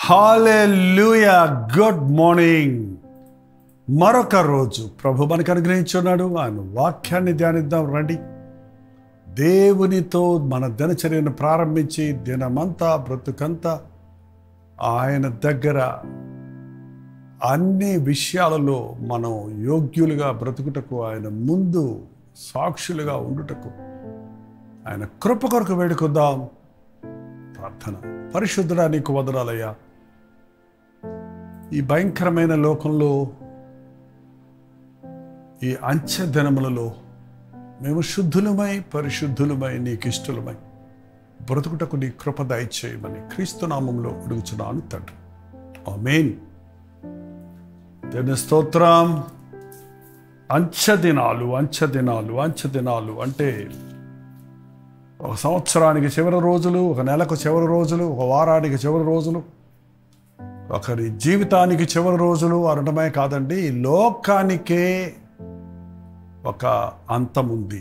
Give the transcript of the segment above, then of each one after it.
hallelujah good morning మరొక రోజు ప్రభు మనకు అనుగ్రహించున్నాడు ఆయన వాక్యాన్ని ధ్యానిద్దాం రండి దేవునితో మన దినచర్యను ప్రారంభించి దినమంతా బ్రతుకంతా ఆయన దగ్గర అన్ని విషయాలలో మనం యోగ్యులుగా బ్రతుకుటకు ఆయన ముందు సాక్షులుగా ఉండుటకు ఆయన కృప కొరకు వేడుకుందాం ప్రార్థన పరిశుద్ధుడా నీకు వదనాలయ్యా ఈ భయంకరమైన లోకంలో ఈ అంచె దినములలో మేము శుద్ధులమై పరిశుద్ధులమై నీకు ఇష్టలమై బ్రతుకుటకు నీ కృప దయచేయమని క్రీస్తు నామంలో అడుగుచున్నాను తండ్రి ఆమేన్ దేవుని స్తోత్రం అంచె దినాలు అంచె దినాలు అంచె దినాలు అంటే ఒక సంవత్సరానికి చివరి రోజులు ఒక నెలకు చివరి రోజులు ఒక వారానికి చివరి రోజులు ఒకరి జీవితానికి చివరి రోజులు అనడమే కాదండి ఈ లోకానికే ఒక అంతం ఉంది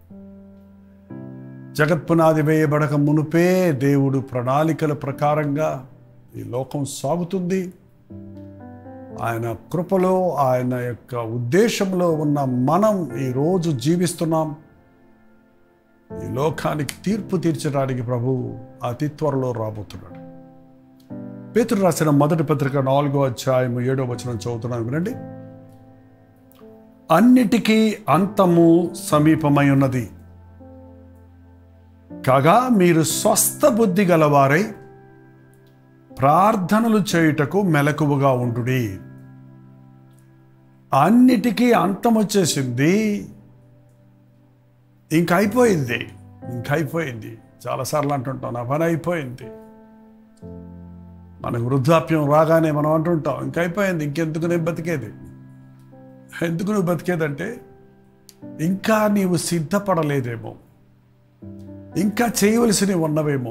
జగత్పునాది వేయబడక మునుపే దేవుడు ప్రణాళికల ప్రకారంగా ఈ లోకం సాగుతుంది ఆయన కృపలో ఆయన యొక్క ఉద్దేశంలో ఉన్న మనం ఈరోజు జీవిస్తున్నాం ఈ లోకానికి తీర్పు తీర్చడానికి ప్రభు అతి త్వరలో రాబోతున్నాడు పేతురు రాసిన మొదటి పత్రిక నాలుగో అధ్యాయం ఏడో వచనం చదువుతున్నాను వినండి అన్నిటికీ అంతము సమీపమై ఉన్నది కాగా మీరు స్వస్థ బుద్ధి గలవారై ప్రార్థనలు చేయుటకు మెలకువగా ఉండుడి అన్నిటికీ అంతం వచ్చేసింది ఇంక అయిపోయింది ఇంక అయిపోయింది చాలాసార్లు అంటుంటాం నా పని అయిపోయింది మనకు వృద్ధాప్యం రాగానే మనం అంటుంటాం ఇంక అయిపోయింది ఇంకెందుకు నేను బతికేది ఎందుకు నువ్వు బతికేదంటే ఇంకా నీవు సిద్ధపడలేదేమో ఇంకా చేయవలసినవి ఉన్నవేమో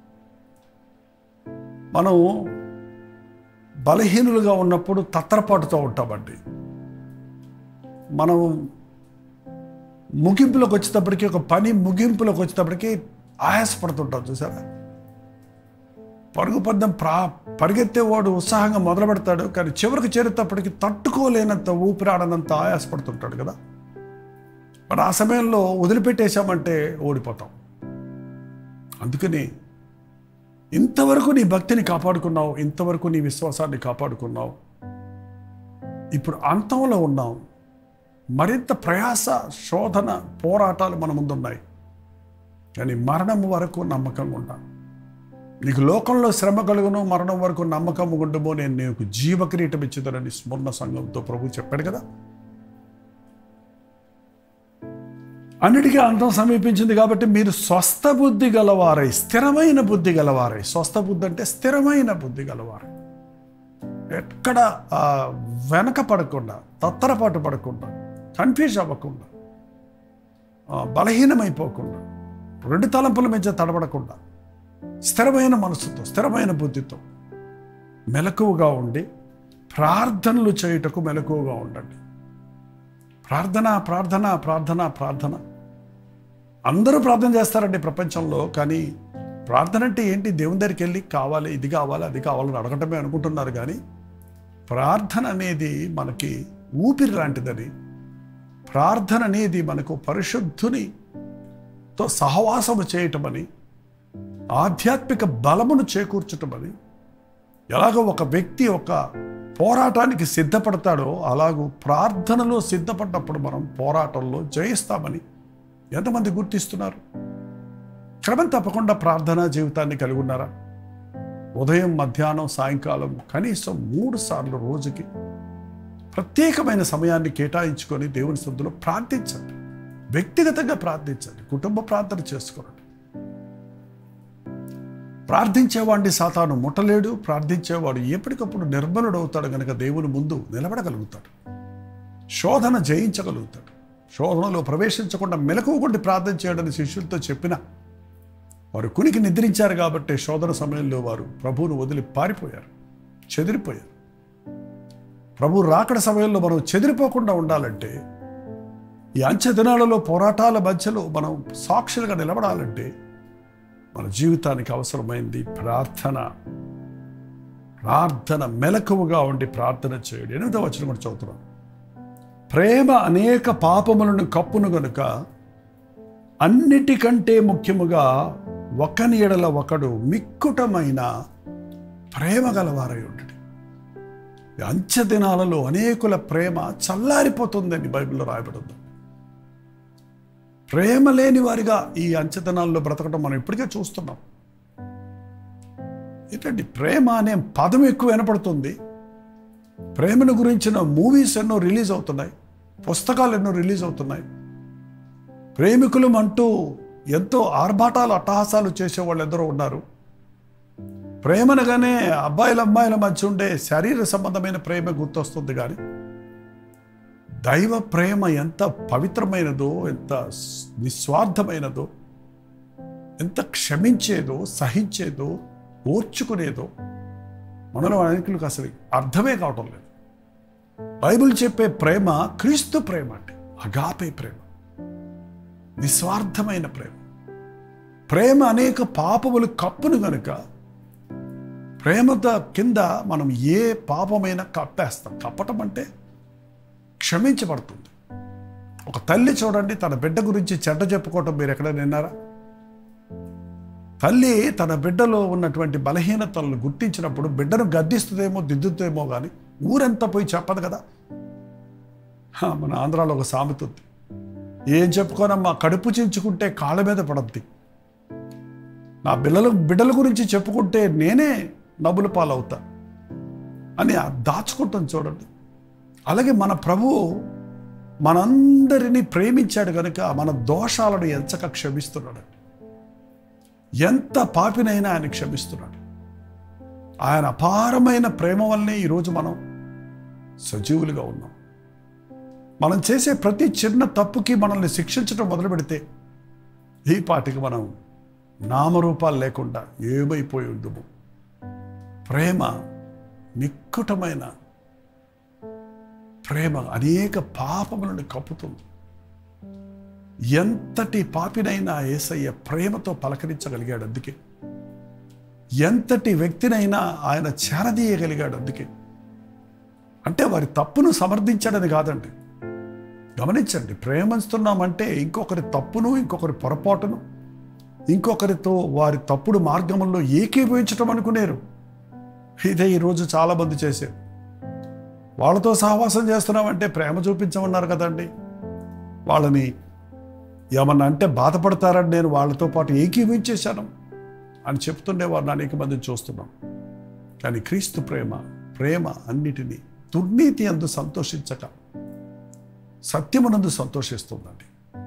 మనం బలహీనులుగా ఉన్నప్పుడు తత్తరపాటుతో ఉంటామండి మనం ముగింపులోకి వచ్చేటప్పటికి ఒక పని ముగింపులోకి వచ్చేటప్పటికి ఆయాసపడుతుంటాం చూసారా పరుగు పద్దం ప్రా పరిగెత్తేవాడు ఉత్సాహంగా మొదలు పెడతాడు కానీ చివరికి చేరేటప్పటికి తట్టుకోలేనంత ఊపిరాడనంత ఆయాసపడుతుంటాడు కదా మరి ఆ సమయంలో వదిలిపెట్టేశామంటే ఓడిపోతాం అందుకని ఇంతవరకు నీ భక్తిని కాపాడుకున్నావు ఇంతవరకు నీ విశ్వాసాన్ని కాపాడుకున్నావు ఇప్పుడు అంతంలో ఉన్నావు మరింత ప్రయాస శోధన పోరాటాలు మన ముందున్నాయి కానీ మరణం వరకు నమ్మకంగా ఉండా నీకు లోకంలో శ్రమ కలుగును మరణం వరకు నమ్మకం ఉండమో నేను నీకు జీవకిరీటం ఇచ్చిదనని స్మరణ సంఘంతో ప్రభు చెప్పాడు కదా అన్నిటికీ అంతం సమీపించింది కాబట్టి మీరు స్వస్థ బుద్ధి గలవారై స్థిరమైన బుద్ధి గలవారై స్వస్థ బుద్ధి అంటే స్థిరమైన బుద్ధి గలవారై ఎక్కడ ఆ, వెనక పడకుండా తత్తరపాటు పడకుండా కన్ఫ్యూజ్ అవ్వకుండా ఆ, బలహీనమైపోకుండా రెండు తలంపుల మధ్య తడబడకుండా స్థిరమైన మనసుతో స్థిరమైన బుద్ధితో మెలకువగా ఉండి ప్రార్థనలు చేయుటకు మెలకువగా ఉండండి ప్రార్థన ప్రార్థన ప్రార్థన ప్రార్థన అందరూ ప్రార్థన చేస్తారండి ప్రపంచంలో కానీ ప్రార్థన అంటే ఏంటి దేవుని దగ్గరికి వెళ్ళి కావాలి ఇది కావాలి అది కావాలని అడగటమే అనుకుంటున్నారు కానీ ప్రార్థన అనేది మనకి ఊపిరి లాంటిదని ప్రార్థన అనేది మనకు పరిశుద్ధునితో సహవాసము చేయటమని ఆధ్యాత్మిక బలమును చేకూర్చటమని ఎలాగో ఒక వ్యక్తి ఒక పోరాటానికి సిద్ధపడతాడో అలాగూ ప్రార్థనలో సిద్ధపడ్డప్పుడు మనం పోరాటంలో జయిస్తామని ఎంతమంది గుర్తిస్తున్నారు క్రమం తప్పకుండా ప్రార్థనా జీవితాన్ని కలిగి ఉన్నారా ఉదయం మధ్యాహ్నం సాయంకాలం కనీసం మూడు సార్లు రోజుకి ప్రత్యేకమైన సమయాన్ని కేటాయించుకొని దేవుని శుద్ధిలో ప్రార్థించండి వ్యక్తిగతంగా ప్రార్థించండి కుటుంబ ప్రార్థన చేసుకోండి ప్రార్థించేవాడిని సాతాను ముట్టలేడు ప్రార్థించేవాడు ఎప్పటికప్పుడు నిర్మలుడు అవుతాడు కనుక దేవుని ముందు నిలబడగలుగుతాడు శోధన జయించగలుగుతాడు శోధనలో ప్రవేశించకుండా మెలకువకుండి ప్రార్థన చేయడని శిష్యులతో చెప్పిన వారు కునికి నిద్రించారు కాబట్టి శోధన సమయంలో వారు ప్రభువును వదిలి పారిపోయారు చెదిరిపోయారు ప్రభు రాకడ సమయంలో మనం చెదిరిపోకుండా ఉండాలంటే ఈ అంచె దినాలలో పోరాటాల మధ్యలో మనం సాక్షులుగా నిలబడాలంటే మన జీవితానికి అవసరమైంది ప్రార్థన ప్రార్థన మెలకువగా ఉండి ప్రార్థన చేయడు ఎనిమిదో వచ్చిన కూడా చదువుతున్నాం ప్రేమ అనేక పాపములను కప్పును గనుక అన్నిటికంటే ముఖ్యముగా ఒకని ఎడల ఒకడు మిక్కుటమైన ప్రేమ గలవారై ఉండడు ఈ అంచె దినాలలో అనేకుల ప్రేమ చల్లారిపోతుందని బైబిల్లో రాయబడింది ప్రేమ లేని వారిగా ఈ అంచె దినాల్లో బ్రతకడం మనం ఇప్పటికే చూస్తున్నాం ఏంటండి ప్రేమ అనే పదం ఎక్కువ వినపడుతుంది ప్రేమను గురించిన మూవీస్ ఎన్నో రిలీజ్ అవుతున్నాయి పుస్తకాలు ఎన్నో రిలీజ్ అవుతున్నాయి ప్రేమికులం అంటూ ఎంతో ఆర్భాటాలు అట్టహాసాలు చేసేవాళ్ళు ఎందరో ఉన్నారు ప్రేమనగానే అబ్బాయిల అమ్మాయిల మధ్య ఉండే శరీర సంబంధమైన ప్రేమ గుర్తొస్తుంది కానీ దైవ ప్రేమ ఎంత పవిత్రమైనదో ఎంత నిస్వార్థమైనదో ఎంత క్షమించేదో సహించేదో ఓర్చుకునేదో మనలో అనేకులకు అసలు అర్థమే కావటం లేదు బైబిల్ చెప్పే ప్రేమ క్రీస్తు ప్రేమ అంటే అగాపే ప్రేమ నిస్వార్థమైన ప్రేమ ప్రేమ అనేక పాపములు కప్పును గనుక ప్రేమత కింద మనం ఏ పాపమైనా కప్పేస్తాం కప్పటం అంటే క్షమించబడుతుంది ఒక తల్లి చూడండి తన బిడ్డ గురించి చెడ్డ చెప్పుకోవటం మీరు ఎక్కడ విన్నారా తల్లి తన బిడ్డలో ఉన్నటువంటి బలహీనతలను గుర్తించినప్పుడు బిడ్డను గద్దిస్తుందేమో దిద్దుతుందేమో కానీ ఊరంతా పోయి చెప్పదు కదా హా, మన ఆంధ్రాలో ఒక సామెత ఉంది ఏం చెప్పుకోనమ్మా కడుపు చించుకుంటే కాళ్ళ మీద పడద్ది నా బిడ్డల బిడ్డల గురించి చెప్పుకుంటే నేనే నవ్వుల పాలవుతా అని ఆ దాచుకుంటాం చూడండి అలాగే మన ప్రభువు మనందరినీ ప్రేమించాడు కనుక మన దోషాలను ఎంచక క్షమిస్తున్నాడు ఎంత పాపినైనా ఆయన క్షమిస్తున్నాడు ఆయన అపారమైన ప్రేమ వల్లనే ఈరోజు మనం సజీవులుగా ఉన్నాం మనం చేసే ప్రతి చిన్న తప్పుకి మనల్ని శిక్షించడం మొదలు పెడితే ఈ పాటికి మనం నామరూపాలు లేకుండా ఏమైపోయి ఉందుము ప్రేమ నిక్కుటమైన ప్రేమ అనేక పాపములను కప్పుతుంది ఎంతటి పాపినైనా ఏసయ్య ప్రేమతో పలకరించగలిగాడు అందుకే ఎంతటి వ్యక్తినైనా ఆయన చేరదీయగలిగాడు అందుకే అంటే వారి తప్పును సమర్థించాడని కాదండి గమనించండి ప్రేమిస్తున్నామంటే ఇంకొకరి తప్పును ఇంకొకరి పొరపాటును ఇంకొకరితో వారి తప్పుడు మార్గంలో ఏకీభవించటం అనుకునేరు ఇదే ఈరోజు చాలామంది చేశారు వాళ్ళతో సహవాసం చేస్తున్నామంటే ప్రేమ చూపించమన్నారు కదండి వాళ్ళని ఏమన్నా అంటే బాధపడతారని నేను వాళ్ళతో పాటు ఏకీభవించేశాను అని చెప్తుండేవారు అనేక మందిని చూస్తున్నాం కానీ క్రీస్తు ప్రేమ ప్రేమ అన్నిటినీ దుర్నీతి అందు సంతోషించక సత్యమునందు సంతోషిస్తుందండి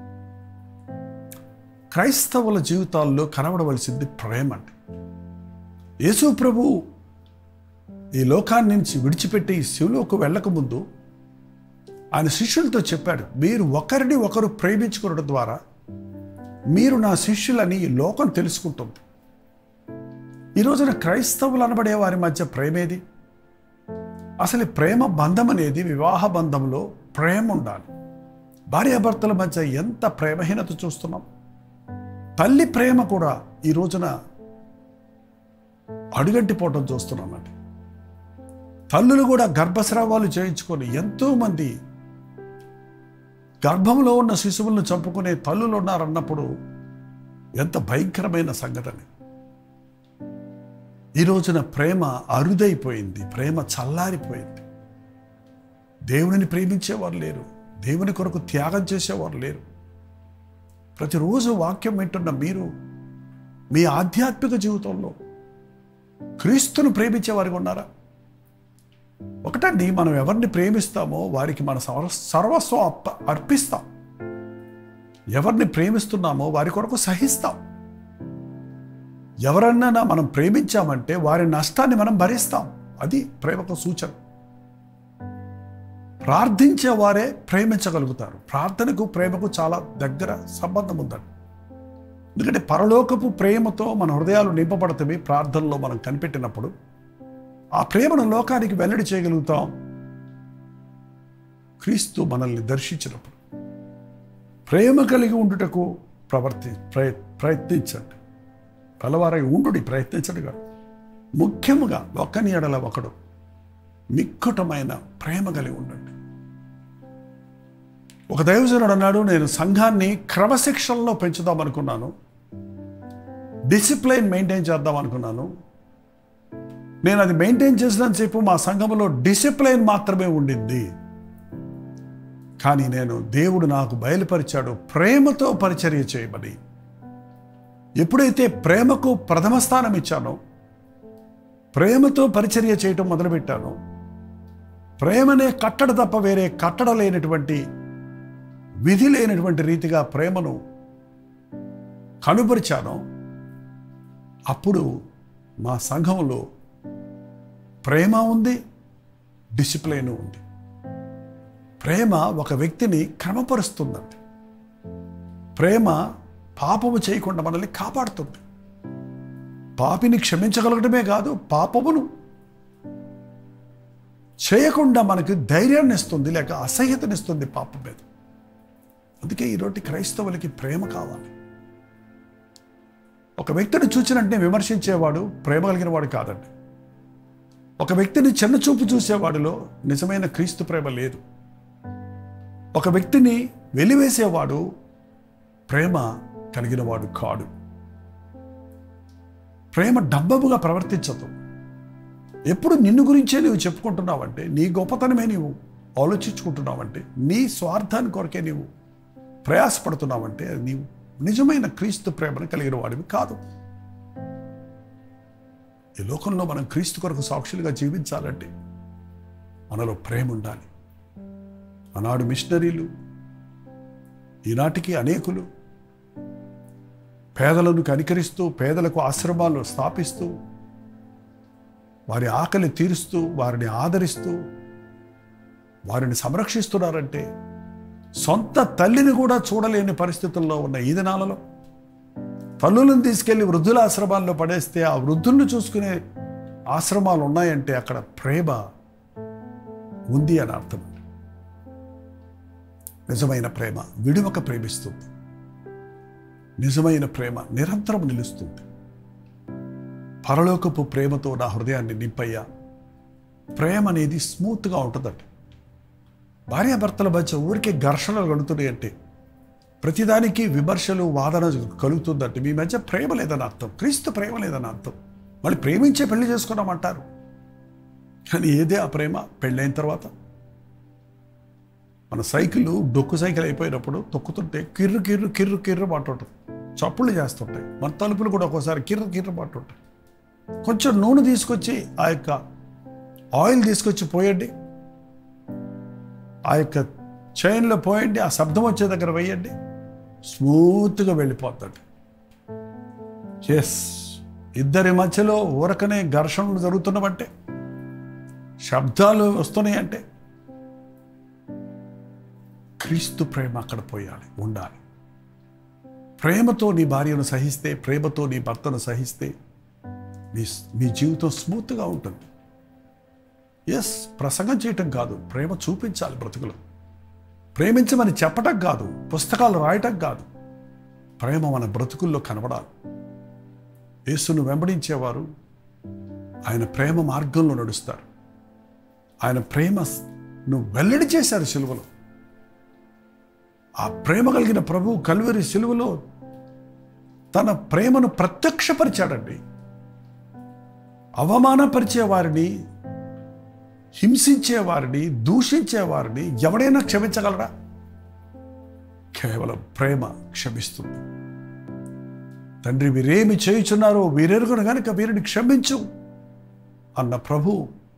క్రైస్తవుల జీవితాల్లో కనబడవలసింది ప్రేమ అండి యేసు ప్రభు ఈ లోకాన్ని నుంచి విడిచిపెట్టి ఈ శివులోకి వెళ్ళకముందు ఆయన శిష్యులతో చెప్పాడు మీరు ఒకరిని ఒకరు ప్రేమించుకోవడం ద్వారా మీరు నా శిష్యులని ఈ లోకం తెలుసుకుంటుంది ఈ రోజున క్రైస్తవులు అనబడే వారి మధ్య ప్రేమేది అసలు ఈ ప్రేమ బంధం అనేది వివాహ బంధంలో ప్రేమ ఉండాలి భార్యాభర్తల మధ్య ఎంత ప్రేమహీనత చూస్తున్నాం తల్లి ప్రేమ కూడా ఈ రోజున అడుగంటిపోవటం చూస్తున్నామండి తల్లులు కూడా గర్భస్రావాలు చేయించుకొని ఎంతోమంది గర్భంలో ఉన్న శిశువులను చంపుకునే తల్లులు ఉన్నారన్నప్పుడు ఎంత భయంకరమైన సంఘటన ఈ రోజున ప్రేమ అరుదైపోయింది ప్రేమ చల్లారిపోయింది దేవునిని ప్రేమించేవారు లేరు దేవుని కొరకు త్యాగం చేసేవారు లేరు ప్రతిరోజు వాక్యం వింటున్న మీరు మీ ఆధ్యాత్మిక జీవితంలో క్రీస్తును ప్రేమించేవారికి ఉన్నారా ఒకటండి మనం ఎవరిని ప్రేమిస్తామో వారికి మన సర్వ సర్వస్వం అప్ప అర్పిస్తాం ఎవరిని ప్రేమిస్తున్నామో వారి కొరకు సహిస్తాం ఎవరన్నా మనం ప్రేమించామంటే వారి నష్టాన్ని మనం భరిస్తాం అది ప్రేమకు సూచన ప్రార్థించే వారే ప్రేమించగలుగుతారు ప్రార్థనకు ప్రేమకు చాలా దగ్గర సంబంధం ఉందండి ఎందుకంటే పరలోకపు ప్రేమతో మన హృదయాలు నింపబడతవి ప్రార్థనలో మనం కనిపెట్టినప్పుడు ఆ ప్రేమను లోకానికి వెల్లడి చేయగలుగుతాం క్రీస్తు మనల్ని దర్శించినప్పుడు ప్రేమ కలిగి ఉండుటకు ప్రవర్తి ప్రయ ప్రయత్నించండి కలవారై ఉండుడి ప్రయత్నించండి కాదు ముఖ్యముగా ఒకని ఎడల ఒకడు మిక్కుటమైన ప్రేమ కలిగి ఉండండి ఒక దైవజనుడు అన్నాడు నేను సంఘాన్ని క్రమశిక్షణలో పెంచుదాం అనుకున్నాను డిసిప్లైన్ మెయింటైన్ చేద్దాం అనుకున్నాను నేను అది మెయింటైన్ చేసినంతసేపు మా సంఘంలో డిసిప్లైన్ మాత్రమే ఉండింది కానీ నేను దేవుడు నాకు బయలుపరిచాడు ప్రేమతో పరిచర్య చేయమని ఎప్పుడైతే ప్రేమకు ప్రథమ స్థానం ఇచ్చానో ప్రేమతో పరిచర్య చేయటం మొదలుపెట్టానో ప్రేమనే కట్టడ తప్ప వేరే కట్టడ లేనటువంటి విధి లేనటువంటి రీతిగా ప్రేమను కనుపరిచానో అప్పుడు మా సంఘంలో ప్రేమ ఉంది డిసిప్లైన్ ఉంది ప్రేమ ఒక వ్యక్తిని క్రమపరుస్తుందండి ప్రేమ పాపము చేయకుండా మనల్ని కాపాడుతుంది పాపిని క్షమించగలగడమే కాదు పాపమును చేయకుండా మనకి ధైర్యాన్ని ఇస్తుంది లేక అసహ్యతనిస్తుంది పాపం మీద అందుకే ఈరోటి క్రైస్తవులకి ప్రేమ కావాలి ఒక వ్యక్తిని చూచినంటే విమర్శించేవాడు ప్రేమ కలిగిన వాడు కాదండి ఒక వ్యక్తిని చిన్న చూపు చూసేవాడిలో నిజమైన క్రీస్తు ప్రేమ లేదు ఒక వ్యక్తిని వెలివేసేవాడు ప్రేమ కలిగినవాడు కాడు ప్రేమ డబ్బముగా ప్రవర్తించదు ఎప్పుడు నిన్ను గురించే నువ్వు చెప్పుకుంటున్నావంటే నీ గొప్పతనమే నీవు ఆలోచించుకుంటున్నావంటే నీ స్వార్థాన్ని కొరకే నీవు ప్రయాసపడుతున్నావంటే అది నీవు నిజమైన క్రీస్తు ప్రేమను కలిగిన వాడివి కాదు ఈ లోకంలో మనం క్రీస్తు కొరకు సాక్షులుగా జీవించాలంటే మనలో ప్రేమ ఉండాలి ఆనాడు మిషనరీలు ఈనాటికి అనేకులు పేదలను కనికరిస్తూ పేదలకు ఆశ్రమాలు స్థాపిస్తూ వారి ఆకలి తీరుస్తూ వారిని ఆదరిస్తూ వారిని సంరక్షిస్తున్నారంటే సొంత తల్లిని కూడా చూడలేని పరిస్థితుల్లో ఉన్న ఈ దినాలలో తల్లులను తీసుకెళ్లి వృద్ధుల ఆశ్రమాల్లో పడేస్తే ఆ వృద్ధులను చూసుకునే ఆశ్రమాలు ఉన్నాయంటే అక్కడ ప్రేమ ఉంది అని అర్థం నిజమైన ప్రేమ విడువక ప్రేమిస్తుంది నిజమైన ప్రేమ నిరంతరం నిలుస్తుంది పరలోకపు ప్రేమతో నా హృదయాన్ని నింపయ్యా ప్రేమ అనేది స్మూత్గా ఉంటుందండి భార్యాభర్తల మధ్య ఊరికే ఘర్షణలు కలుగుతున్నాయి అంటే ప్రతిదానికి విమర్శలు వాదన కలుగుతుందంటే మీ మధ్య ప్రేమ లేదని అర్థం క్రీస్తు ప్రేమ లేదని అర్థం మళ్ళీ ప్రేమించే పెళ్లి చేసుకున్నామంటారు కానీ ఏదే ఆ ప్రేమ పెళ్ళైన తర్వాత మన సైకిల్ డొక్కు సైకిల్ అయిపోయినప్పుడు తొక్కుతుంటే కిర్రు కిర్రు కిర్రు కిర్రు పట్టుంటుంది చప్పుళ్ళు చేస్తుంటాయి మన తలుపులు కూడా ఒక్కోసారి కిర్రు కిర్రు పట్టుంటాయి కొంచెం నూనె తీసుకొచ్చి ఆ యొక్క ఆయిల్ తీసుకొచ్చి పోయండి ఆ యొక్క చైన్లో పోయండి ఆ శబ్దం వచ్చే దగ్గర వేయండి స్మూత్గా వెళ్ళిపోతాడు ఎస్ ఇద్దరి మధ్యలో ఊరకనే ఘర్షణలు జరుగుతున్నవంటే శబ్దాలు వస్తున్నాయంటే క్రీస్తు ప్రేమ అక్కడ పోయాలి ఉండాలి ప్రేమతో నీ భార్యను సహిస్తే ప్రేమతో నీ భర్తను సహిస్తే మీ మీ జీవితం స్మూత్గా ఉంటుంది ఎస్ ప్రసంగం చేయటం కాదు ప్రేమ చూపించాలి బ్రతుకులు ప్రేమించమని చెప్పటం కాదు పుస్తకాలు రాయటం కాదు ప్రేమ మన బ్రతుకుల్లో కనబడాలి యేసును వెంబడించేవారు ఆయన ప్రేమ మార్గంలో నడుస్తారు ఆయన ప్రేమను వెల్లడి చేశారు సిలువలో ఆ ప్రేమ కలిగిన ప్రభు కల్వరి సిలువలో తన ప్రేమను ప్రత్యక్షపరిచాడండి అవమానపరిచే వారిని హింసించే వారిని దూషించే వారిని ఎవడైనా క్షమించగలరా కేవలం ప్రేమ క్షమిస్తుంది తండ్రి వీరేమి చేయుచున్నారో వీరెరుగును గనుక వీరిని క్షమించు అన్న ప్రభు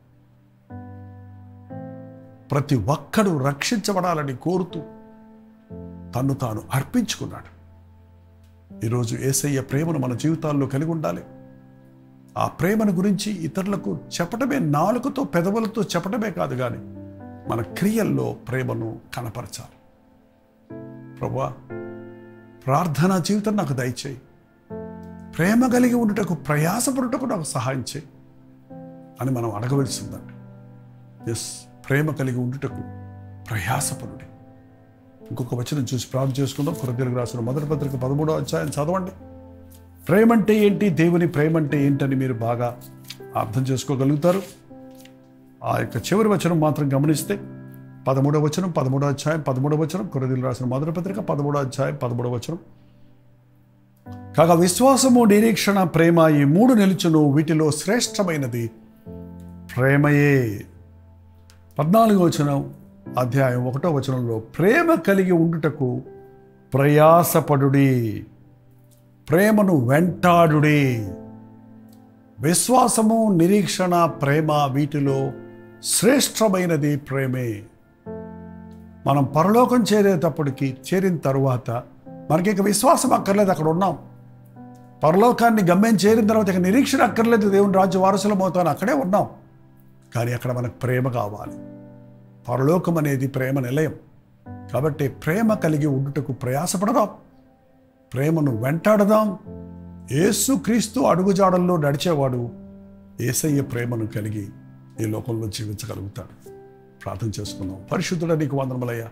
ప్రతి ఒక్కడు రక్షించబడాలని కోరుతూ తన్ను తాను అర్పించుకున్నాడు ఈరోజు ఏసయ్య ప్రేమను మన జీవితాల్లో కలిగి ఉండాలి ఆ ప్రేమను గురించి ఇతరులకు చెప్పటమే నాలుకతో పెదవులతో చెప్పటమే కాదు కానీ మన క్రియల్లో ప్రేమను కనపరచాలి ప్రభా ప్రార్థనా జీవితం నాకు దయచేయి ప్రేమ కలిగి ఉండుటకు ప్రయాసపడుటకు నాకు సహాయం చేయి అని మనం అడగవలసిందండి ఎస్ ప్రేమ కలిగి ఉండుటకు ప్రయాసపడుడి ఇంకొక వచనం చూసి ప్రార్థన చేసుకుందాం కొరతలకు రాసిన మొదటి పత్రిక పదమూడో అధ్యాయం చదవండి ప్రేమ అంటే ఏంటి దేవుని ప్రేమ అంటే ఏంటని మీరు బాగా అర్థం చేసుకోగలుగుతారు ఆ యొక్క చివరి వచనం మాత్రం గమనిస్తే పదమూడవ వచనం పదమూడవ అధ్యాయం పదమూడవ వచనం కొరదీలు రాసిన మొదటి పత్రిక పదమూడవ అధ్యాయం పదమూడవ వచనం కాగా విశ్వాసము నిరీక్షణ ప్రేమ ఈ మూడు నిలుచును వీటిలో శ్రేష్టమైనది ప్రేమయే పద్నాలుగో వచనం అధ్యాయం ఒకటో వచనంలో ప్రేమ కలిగి ఉండుటకు ప్రయాసపడుడి ప్రేమను వెంటాడుడి విశ్వాసము నిరీక్షణ ప్రేమ వీటిలో శ్రేష్టమైనది ప్రేమే మనం పరలోకం చేరేటప్పటికి చేరిన తరువాత మనకి ఇక విశ్వాసం అక్కర్లేదు అక్కడ ఉన్నాం పరలోకాన్ని గమ్యం చేరిన తర్వాత ఇక నిరీక్షణ అక్కర్లేదు దేవుని రాజ్య వారసులం అవుతాను అక్కడే ఉన్నాం కానీ అక్కడ మనకు ప్రేమ కావాలి పరలోకం అనేది ప్రేమ నిలయం కాబట్టి ప్రేమ కలిగి ఉండుటకు ప్రయాసపడదాం ప్రేమను వెంటాడదాం యేసు క్రీస్తు అడుగుజాడల్లో నడిచేవాడు ఏసయ్య ప్రేమను కలిగి ఈ లోకంలో జీవించగలుగుతాడు ప్రార్థన చేసుకుందాం పరిశుద్ధుడ నీకు వందనములయ్యా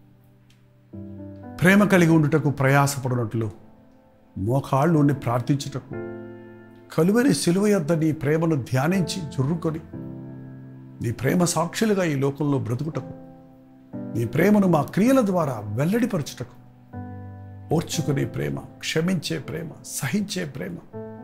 ప్రేమ కలిగి ఉండుటకు ప్రయాసపడినట్లు మోకాళ్ళు ఉండి ప్రార్థించుటకు కలువరి సిలువ యొద్ద నీ ప్రేమను ధ్యానించి జుర్రుకొని నీ ప్రేమ సాక్షులుగా ఈ లోకంలో బ్రతుకుటకు నీ ప్రేమను మా క్రియల ద్వారా వెల్లడిపరచుటకు ఓర్చుకునే ప్రేమ క్షమించే ప్రేమ సహించే ప్రేమ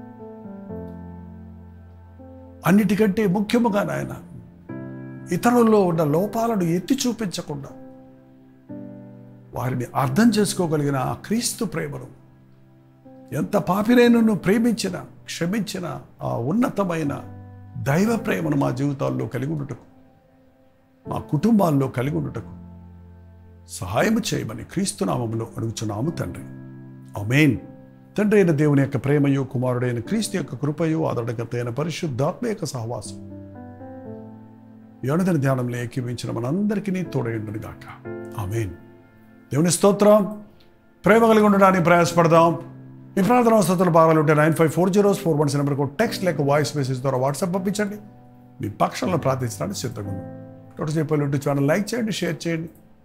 అన్నిటికంటే ముఖ్యముగా నాయన ఇతరుల్లో ఉన్న లోపాలను ఎత్తి చూపించకుండా వారిని అర్థం చేసుకోగలిగిన ఆ క్రీస్తు ప్రేమను ఎంత పాపిరైనను ప్రేమించిన క్షమించిన ఆ ఉన్నతమైన దైవ ప్రేమను మా జీవితాల్లో కలిగి ఉండుటకు మా కుటుంబాల్లో కలిగి ఉండుటకు సహాయం చేయమని క్రీస్తు నామములో అడుగుచున్నాము తండ్రి అమేన్ తండ్రి అయిన దేవుని యొక్క ప్రేమయు కుమారుడైన క్రీస్తు యొక్క కృపయు ఆదరణకర్తైన పరిశుద్ధాత్మ యొక్క సహవాసం యోనదిన ధ్యానంలో ఏకీవించిన మనందరికీ తోడైండును గాక ఆమెన్ దేవుని స్తోత్రం ప్రేమ కలిగి ఉండడానికి ప్రయాసపడదాం మీ ప్రార్థన వసతులు బాగాలుంటే nine five four zeros four one నెంబర్కు టెక్స్ట్ లేక వాయిస్ మెసేజ్ ద్వారా వాట్సాప్ పంపించండి మీ పక్షంలో ప్రార్థించడానికి సిద్ధంగా ఉన్నాం టోటల్ చెప్పాలి ఉంటే ఛానల్ లైక్ చేయండి షేర్ చేయండి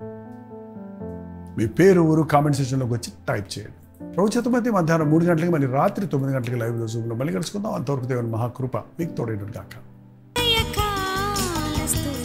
మీ పేరు ఊరు కామెంట్ సెక్షన్లోకి వచ్చి టైప్ చేయండి ప్రభుత్వమైతే మధ్యాహ్నం మూడు గంటలకి మళ్ళీ రాత్రి తొమ్మిది గంటలకి లైవ్లో జూమ్లో మళ్ళీ కలుసుకుందాం అంతవరకు దేవుని మహాకృప మీకు తోడైనట్టు కాక కాలస్తు